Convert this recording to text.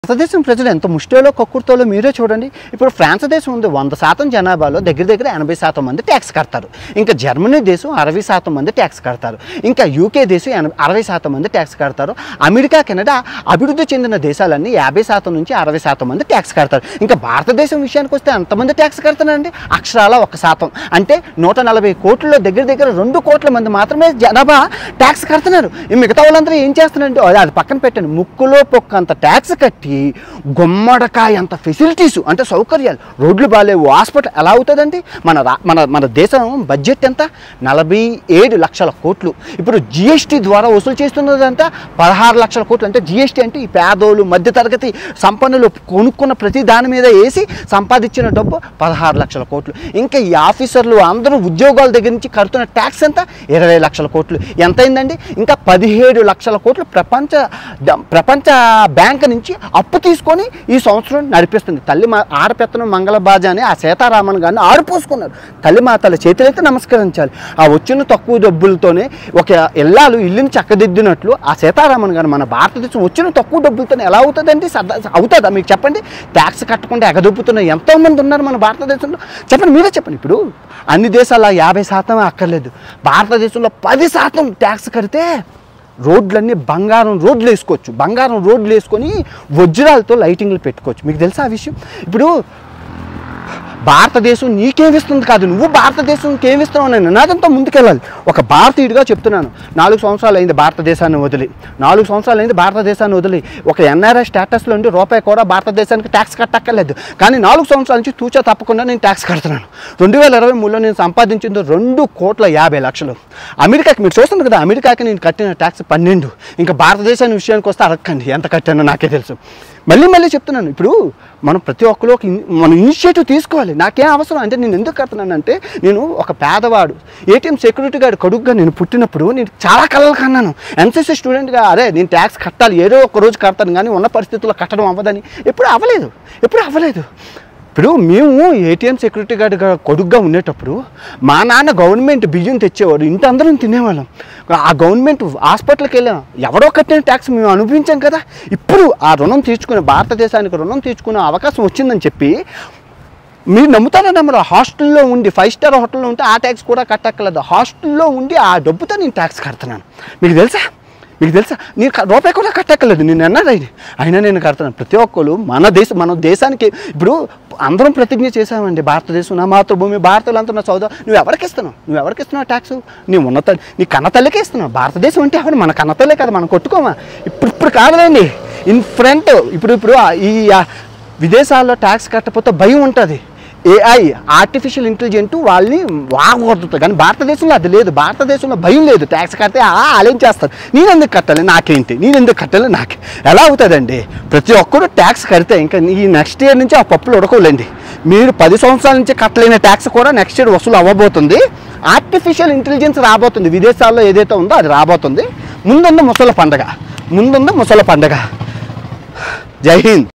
భారతదేశం ప్రజలు ఎంత ముష్టిలో కక్కుర్తోలో మీరే చూడండి ఇప్పుడు ఫ్రాన్స్ దేశం ఉంది వంద శాతం జనాభాలో దగ్గర దగ్గర ఎనభై శాతం మంది ట్యాక్స్ కడతారు ఇంకా జర్మనీ దేశం అరవై శాతం మంది ట్యాక్స్ కడతారు ఇంకా యూకే దేశం ఎన- అరవై శాతం మంది ట్యాక్స్ కడతారు అమెరికా కెనడా అభివృద్ధి చెందిన దేశాలన్నీ యాభై శాతం నుంచి అరవై శాతం మంది ట్యాక్స్ కడతారు ఇంకా భారతదేశం విషయానికి వస్తే ఎంతమంది ట్యాక్స్ కడతారండి అక్షరాల ఒక శాతం అంటే నూట నలభై కోట్లలో దగ్గర దగ్గర రెండు కోట్ల మంది మాత్రమే జనాభా ట్యాక్స్ కడుతున్నారు ఈ మిగతా వాళ్ళందరూ ఏం చేస్తున్నారంటే అది- అది పక్కన పెట్టండి ముక్కులో పొక్కంత ట్యాక్స్ కట్టి గుమ్మడకాయ అంత ఫెసిలిటీస్ అంటే సౌకర్యాలు రోడ్లు బాగాలేవు హాస్పిటల్ ఎలా అవుతుందండి మన రా మన మన దేశం బడ్జెట్ ఎంత నలభై ఏడు లక్షల కోట్లు ఇప్పుడు జిఎస్టీ ద్వారా వసూలు చేస్తున్నదంతా పదహారు లక్షల కోట్లు అంటే జిఎస్టీ అంటే ఈ పేదోళ్ళు మధ్యతరగతి సంపన్నులు కొనుక్కున్న ప్రతి దాని మీద వేసి సంపాదించిన డబ్బు పదహారు లక్షల కోట్లు ఇంకా ఈ ఆఫీసర్లు అందరూ ఉద్యోగాల దగ్గర నుంచి కడుతున్న ట్యాక్స్ ఎంత ఇరవై లక్షల కోట్లు ఎంత అయిందండి ఇంకా పదిహేడు లక్షల కోట్లు ప్రపంచ ద- ప్రపంచ బ్యాంక్ నుంచి అప్పు తీసుకొని ఈ సంవత్సరం నడిపిస్తుంది తల్లి మా ఆడపెత్తనం మంగళ బాజ అని ఆ సీతారామన్ గారిని ఆడిపోసుకున్నారు తల్లి మాతల చేతులైతే నమస్కరించాలి ఆ వచ్చిన తక్కువ డబ్బులతోనే ఒక ఇల్లాలు ఇల్లుని చక్కదిద్దినట్లు ఆ సీతారామన్ గారు మన భారతదేశం వచ్చిన తక్కువ డబ్బులతోనే ఎలా అవుతుందండి సరదా అవుతుందా మీకు చెప్పండి ట్యాక్స్ కట్టకుండా ఎగదొప్పుతున్న ఎంతోమంది ఉన్నారు మన భారతదేశంలో చెప్పండి మీరే చెప్పండి ఇప్పుడు అన్ని దేశాల్లో యాభై శాతం అక్కర్లేదు భారతదేశంలో పది శాతం ట్యాక్స్ కడితే రోడ్లన్నీ బంగారం రోడ్లు వేసుకోవచ్చు బంగారం రోడ్లు వేసుకొని వజ్రాలతో లైటింగ్లు పెట్టుకోవచ్చు మీకు తెలుసా ఆ విషయం ఇప్పుడు భారతదేశం నీకేమిస్తుంది కాదు నువ్వు భారతదేశంకి ఏమిస్తున్నావు అనే నినాదంతో ముందుకెళ్ళాలి ఒక భారతీయుడిగా చెప్తున్నాను నాలుగు సంవత్సరాలు అయింది భారతదేశాన్ని వదిలి నాలుగు సంవత్సరాలు అయింది భారతదేశాన్ని వదిలి ఒక ఎన్ఆర్ఐ స్టేటస్లో ఉండి రూపాయి కూడా భారతదేశానికి ట్యాక్స్ కట్టక్కర్లేదు కానీ నాలుగు సంవత్సరాల నుంచి తూచా తప్పకుండా నేను ట్యాక్స్ కడుతున్నాను రెండు వేల ఇరవై మూడులో నేను సంపాదించింది రెండు కోట్ల యాభై లక్షలు అమెరికాకి మీరు చూస్తున్నారు కదా అమెరికాకి నేను కట్టిన ట్యాక్స్ పన్నెండు ఇంకా భారతదేశాన్ని విషయానికి వస్తే అడగండి ఎంత కట్టానో నాకే తెలుసు మళ్ళీ మళ్ళీ చెప్తున్నాను ఇప్పుడు మనం ప్రతి ఒక్కరు ఒక ఇన్- మనం ఇనిషియేటివ్ తీసుకోవాలి నాకేం అవసరం అంటే నేను ఎందుకు కడుతున్నానంటే నేను ఒక పేదవాడు ఏటీఎం సెక్యూరిటీ గార్డ్ కడుగ్గా నేను పుట్టినప్పుడు నేను చాలా కలలు కన్నాను ఎన్సీసీ స్టూడెంట్గా అరే నేను ట్యాక్స్ కట్టాలి ఏదో ఒక రోజు కడతాను కానీ ఉన్న పరిస్థితుల్లో కట్టడం అవ్వదని ఎప్పుడు అవ్వలేదు ఎప్పుడు అవ్వలేదు ఇప్పుడు మేము ఏటీఎం సెక్యూరిటీ గార్డ్ కొడుగ్గా ఉండేటప్పుడు మా నాన్న గవర్నమెంట్ బియ్యం తెచ్చేవాడు ఇంటి అందరం తినేవాళ్ళం ఆ గవర్నమెంట్ హాస్పిటల్కి వెళ్ళాం ఎవరో కట్టిన ట్యాక్స్ మేము అనుభవించాం కదా ఇప్పుడు ఆ రుణం తీర్చుకునే భారతదేశానికి రుణం తీర్చుకునే అవకాశం వచ్చిందని చెప్పి మీరు నమ్ముతారా నమ్మరు హాస్టల్లో ఉండి ఫైవ్ స్టార్ హోటల్లో ఉంటే ఆ ట్యాక్స్ కూడా కట్టక్కర్లేదు హాస్టల్లో ఉండి ఆ డబ్బుతో నేను ట్యాక్స్ కడుతున్నాను మీకు తెలుసా మీకు తెలుసా నేను క- రూపాయి కూడా కట్టక్కర్లేదు నేను అన్నది అయినా నేను కడుతున్నాను ప్రతి ఒక్కరు మన దేశం మన దేశానికి ఇప్పుడు అందరం ప్రతిజ్ఞ చేసామండి భారతదేశం నా మాతృభూమి భారతీయులంతా నా సోదరు నువ్వు ఎవరికి ఇస్తున్నావు నువ్వు ఎవరికి ఇస్తున్నావు ట్యాక్స్ నీ ఉన్న తల్లి నీ కన్న తల్లికే ఇస్తున్నావు భారతదేశం అంటే ఎవరు మన కన్న తల్లే కదా మనం కొట్టుకోమా ఇప్పుడు ఇప్పుడు కాదులేండి ఇన్ ఫ్రంట్ ఇప్పుడు ఇప్పుడు ఆ- ఈ ఆ విదేశాల్లో ట్యాక్స్ కట్టకపోతే భయం ఉంటుంది ఏఐ ఆర్టిఫిషియల్ ఇంటెలిజెంట్ వాళ్ళని వాగొడుతుంది కానీ భారతదేశంలో అది లేదు భారతదేశంలో భయం లేదు ట్యాక్స్ కడితే ఆ అలేం చేస్తారు నేను ఎందుకు కట్టాలి నాకేంటి నేను ఎందుకు కట్టాలి నాకు ఎలా అవుతుందండి ప్రతి ఒక్కరు ట్యాక్స్ కడితే ఇంకా ఈ నెక్స్ట్ ఇయర్ నుంచి ఆ పప్పులు ఉడకోలేండి మీరు పది సంవత్సరాల నుంచి కట్టలేని ట్యాక్స్ కూడా నెక్స్ట్ ఇయర్ వసూలు అవ్వబోతుంది ఆర్టిఫిషియల్ ఇంటెలిజెన్స్ రాబోతుంది విదేశాల్లో ఏదైతే ఉందో అది రాబోతుంది ముందుంది ముసల పండగ ముందుంది ముసల పండగ జై హింద్